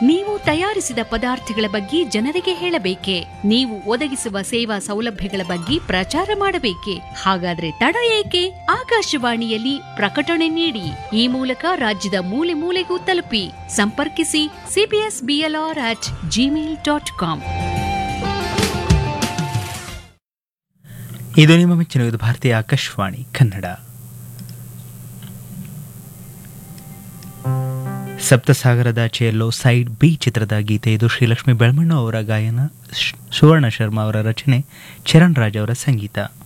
ನೀವು ತಯಾರಿಸಿದ ಪದಾರ್ಥಗಳ ಬಗ್ಗೆ ಜನರಿಗೆ ಹೇಳಬೇಕೆ ನೀವು ಒದಗಿಸುವ ಸೇವಾ ಸೌಲಭ್ಯಗಳ ಬಗ್ಗೆ ಪ್ರಚಾರ ಮಾಡಬೇಕೆ ಹಾಗಾದ್ರೆ ತಡ ಏಕೆ ಆಕಾಶವಾಣಿಯಲ್ಲಿ ಪ್ರಕಟಣೆ ನೀಡಿ ಈ ಮೂಲಕ ರಾಜ್ಯದ ಮೂಲೆ ಮೂಲೆಗೂ ತಲುಪಿ ಸಂಪರ್ಕಿಸಿ C B S B L R at Gmail dot com ಇದು ನಿಮ್ಮ ಮೆಚ್ಚಿನ ಇದು ಭಾರತೀಯ ಆಕಾಶವಾಣಿ ಕನ್ನಡ ಸಪ್ತಸಾಗರದಾಚೆಯಲ್ಲೋ ಸೈಡ್ ಬಿ ಚಿತ್ರದ ಗೀತೆ ಇದು ಶ್ರೀಲಕ್ಷ್ಮಿ ಬೆಳಮಣ್ಣ ಅವರ ಗಾಯನ ಶ್- ಸುವರ್ಣ ಶರ್ಮಾ ಅವರ ರಚನೆ ಚರಣ್ ರಾಜ್ ಅವರ ಸಂಗೀತ